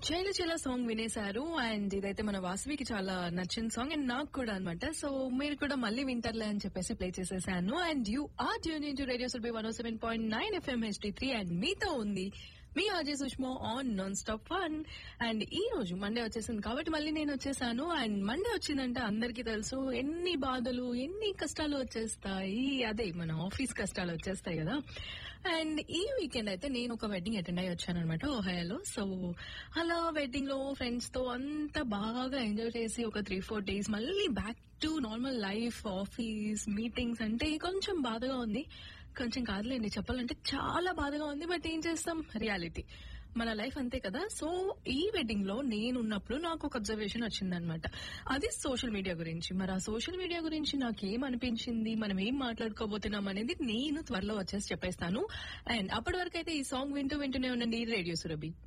చైల చైల song వినేశారు and ఇదైతే మన వాసవికి చాలా నచ్చిన సాంగ్ అండ్ నాకు కూడా అనమాట సో మీరు కూడా మళ్ళీ వింటారులే అని చెప్పేసి ప్లే చేసేసాను and you are tune in to radio Surbhi one seven point nine FM HD three and మీతో ఉంది మీ Ajay Sushmo on non stop fun and ఈ రోజు మండే వచ్చేసింది కాబట్టి మళ్ళీ నేను వచ్చేసాను అండ్ మండే వచ్చిందంటే అందరికీ తెలుసు ఎన్ని బాధలు ఎన్ని కష్టాలు వచ్చేస్తాయి అదే మన ఆఫీస్ కష్టాలు వచ్చేస్తాయి కదా అండ్ ఈ వీకెండ్ అయితే నేను ఒక వెడ్డింగ్ అటెండ్ అయ్యి వచ్చాను అనమాట ఓహాయోలో సో అలా వెడ్డింగ్ లో ఫ్రెండ్స్ తో అంతా బాగా ఎంజాయ్ చేసి ఒక త్రీ ఫోర్ డేస్ మళ్ళీ back to normal life office meetings అంటే కొంచెం బాధగా ఉంది కొంచెం కాదులేండి చెప్పాలంటే చాలా బాధగా ఉంది బట్ ఏం చేస్తాం రియాలిటీ మన లైఫ్ అంతే కదా సో ఈ వెడ్డింగ్ లో నేను ఉన్నప్పుడు నాకు ఒక అబ్జర్వేషన్ వచ్చిందనమాట అది సోషల్ మీడియా గురించి మరి ఆ సోషల్ మీడియా గురించి నాకు ఏం అనిపించింది మనం ఏం మాట్లాడుకోబోతున్నాం అనేది నేను త్వరలో వచ్చేసి చెప్పేస్తాను అండ్ అప్పటి వరకు అయితే ఈ సాంగ్ వింటూ వింటూనే ఉండండి రేడియో సురభి